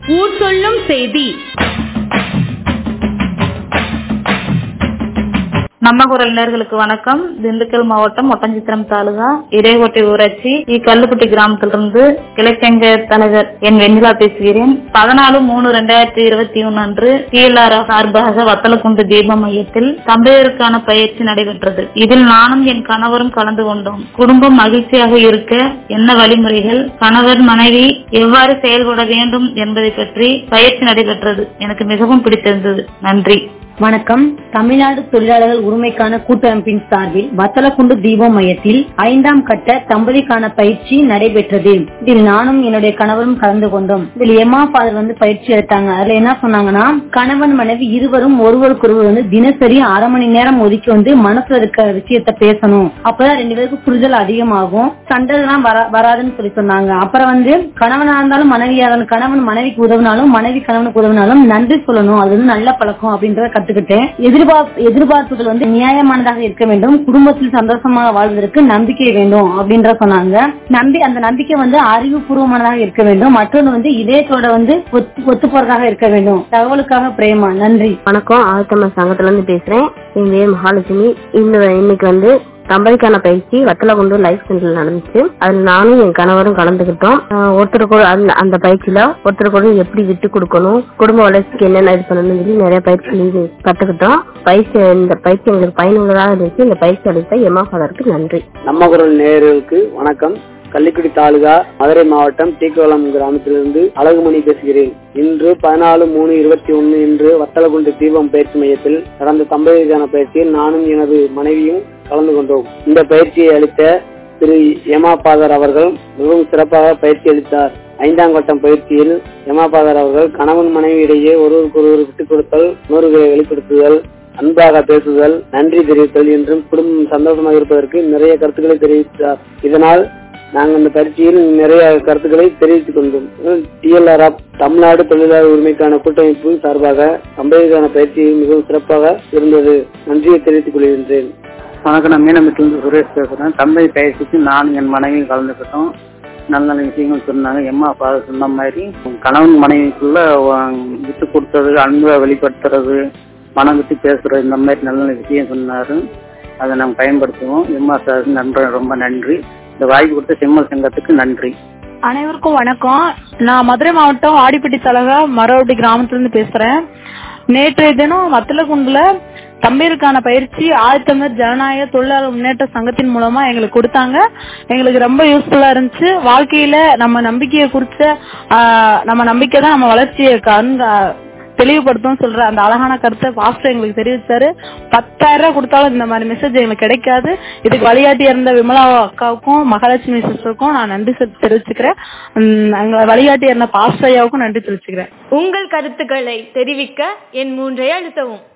ஊர் சொல்லும் செய்தி நம்ம குரல் நேர்களுக்கு வணக்கம் திண்டுக்கல் மாவட்டம் ஒட்டஞ்சித்திரம் தாலுகா இடையோட்டை ஊராட்சி இக்கல்லுப்பட்டி கிராமத்திலிருந்து கிழக்கங்க தலைவர் என் வெண்ணிலா பேசுகிறேன் பதினாலு மூணு ரெண்டாயிரத்தி இருபத்தி ஒன்னு அன்று டிஎல்ஆர் சார்பாக வத்தலக்குண்டு தீப மையத்தில் தம்பையருக்கான பயிற்சி நடைபெற்றது இதில் நானும் என் கணவரும் கலந்து கொண்டோம் குடும்பம் மகிழ்ச்சியாக இருக்க என்ன வழிமுறைகள் கணவர் மனைவி எவ்வாறு செயல்பட வேண்டும் என்பதை பற்றி பயிற்சி நடைபெற்றது எனக்கு மிகவும் பிடித்திருந்தது நன்றி வணக்கம் தமிழ்நாடு தொழிலாளர்கள் உரிமைக்கான கூட்டமைப்பின் சார்பில் வத்தலக்குண்டு தீபம் மையத்தில் ஐந்தாம் கட்ட தம்பதிக்கான பயிற்சி நடைபெற்றது இதில் நானும் என்னுடைய கணவரும் கலந்து கொண்டோம் இதில் எம்மா ஃபாதர் வந்து பயிற்சி எடுத்தாங்க அதுல என்ன சொன்னாங்கன்னா கணவன் மனைவி இருவரும் ஒருவருக்கொருவர் வந்து தினசரி அரை மணி நேரம் ஒதுக்கி வந்து மனசுல இருக்க விஷயத்த பேசணும் அப்பதான் ரெண்டு பேருக்கு புரிதல் அதிகமாகும் சண்டைலாம் வர வராதுன்னு சொல்லி சொன்னாங்க அப்புறம் வந்து கணவனா இருந்தாலும் மனைவியா இருந்தாலும் கணவன் மனைவிக்கு உதவினாலும் மனைவி கணவனுக்கு உதவினாலும் நன்றி சொல்லணும் அது வந்து நல்ல பழக்கம் அப்படின்றத கத்துக்கிட்டேன் எதிர்பார்ப்பு எதிர்பார்ப்புகள் வந்து நியாயமானதாக இருக்க வேண்டும் குடும்பத்தில் சந்தோஷமாக வாழ்வதற்கு நம்பிக்கை வேண்டும் அப்படின்ற சொன்னாங்க நம்பி அந்த நம்பிக்கை வந்து அறிவுபூர்வமானதாக இருக்க வேண்டும் மற்றொன்று வந்து இதயத்தோட வந்து ஒத்து ஒத்து போறதாக இருக்க வேண்டும் தகவலுக்காக பிரேமா நன்றி வணக்கம் ஆதித்தமிழ் சங்கத்துல இருந்து பேசுறேன் என் பேர் மகாலட்சுமி இந்த இன்னைக்கு வந்து தம்பதிக்கான பயிற்சி வத்தலகுண்டு லைஃப் சென்டர்ல நடந்துச்சு அதுல நானும் என் கணவரும் கலந்துகிட்டோம் ஆஹ் ஒருத்தருக்கு ஒரு- அந்த அந்த பயிற்சியில ஒருத்தருக்கு ஒரு எப்படி விட்டு கொடுக்கணும் குடும்ப வளர்ச்சிக்கு என்னென்ன இது பண்ணணும்னு சொல்லி நிறைய பயிற்சி இது கத்துக்கிட்டோம் பயிற்சி இந்த பயிற்சி எங்களுக்கு பயனுள்ளதாக இருந்துச்சு இந்த பயிற்சி அளித்த எம்மா ஃபாதருக்கு நன்றி நம்ம குரல் நேயர்களுக்கு வணக்கம் கள்ளிக்குடி தாலுகா மதுரை மாவட்டம் தீக்கோளம் கிராமத்திலிருந்து அழகுமணி பேசுகிறேன் இன்று பதினாலு மூணு இருபத்தி ஒன்னு இன்று வத்தலகுண்டு தீபம் பயிற்சி மையத்தில் நடந்த தம்பதிக்கான பயிற்சியில் நானும் எனது மனைவியும் கலந்து கொண்டோம் இந்த பயிற்சியை அளித்த திரு எமா பாதர் அவர்கள் மிகவும் சிறப்பாக பயிற்சி அளித்தார் ஐந்தாம் கட்டம் பயிற்சியில் எமா பாதர் அவர்கள் கணவன் மனைவி இடையே ஒருவருக்கொருவர் விட்டுக் கொடுத்தல் உணர்வுகளை வெளிப்படுத்துதல் அன்பாக பேசுதல் நன்றி தெரிவித்தல் என்றும் குடும்பம் சந்தோஷமாக இருப்பதற்கு நிறைய கருத்துக்களை தெரிவித்தார் இதனால் நாங்கள் இந்த பயிற்சியில் நிறைய கருத்துக்களை தெரிவித்துக் கொண்டோம் டிஎல்ஆர் ஆப் தமிழ்நாடு தொழிலாளர் உரிமைக்கான கூட்டமைப்பு சார்பாக தம்பதிக்கான பயிற்சி மிகவும் சிறப்பாக இருந்தது நன்றியை தெரிவித்துக் கொள்கின்றேன் வணக்கம் நான் மீனம்பட்டிலிருந்து சுரேஷ் பேசுறேன் தந்தை பயிற்சிக்கு நானும் என் மனைவியும் கலந்துக்கிட்டோம் நல்ல நல்ல விஷயங்கள் சொன்னாங்க எம்மா அப்பா சொன்ன மாதிரி கணவன் மனைவிக்குள்ள அஹ், விட்டு கொடுத்தது அன்பை வெளிப்படுத்துறது மனம் விட்டு பேசுறது இந்த மாதிரி நல்ல நல்ல விஷயம் சொன்னாரு அதை நாங்கள் பயன்படுத்துவோம் எம்மா சார் நன்றி ரொம்ப நன்றி இந்த வாய்ப்பு கொடுத்த செம்மல் சங்கத்துக்கு நன்றி அனைவருக்கும் வணக்கம் நான் மதுரை மாவட்டம் ஆடிப்பட்டி தலகா மரவட்டி கிராமத்திலிருந்து பேசுறேன் நேற்றைய தினம் வத்தலகுண்டுல தம்பீருக்கான பயிற்சி ஆழ்த்தமிழ் ஜனநாயக தொழிலாளர் முன்னேற்ற சங்கத்தின் மூலமா எங்களுக்கு கொடுத்தாங்க எங்களுக்கு ரொம்ப யூஸ்ஃபுல்லா இருந்துச்சு வாழ்க்கையில நம்ம நம்பிக்கையை குறிச்ச ஆஹ், நம்ம நம்பிக்கை தான் நம்ம வளர்ச்சியை கண் தெளிவுபடுத்தும் சொல்ற அந்த அழகான கருத்தை பாஸ்டர் எங்களுக்கு தெரிவிச்சாரு பத்தாயிரம் ரூபாய் கொடுத்தாலும் இந்த மாதிரி மெசேஜ் எங்களுக்கு கிடைக்காது இதுக்கு வழிகாட்டி இருந்த விமலா அக்காவுக்கும் மகாலட்சுமி சிஸ்டருக்கும் நான் நன்றி செ- தெரிவிச்சுக்கிறேன் உம், எங்க வழிகாட்டி இருந்த பாஸ்டர் ஐயாவுக்கும் நன்றி தெரிவிச்சுக்கிறேன் உங்கள் கருத்துக்களை தெரிவிக்க என் மூன்றை அழுத்தவும்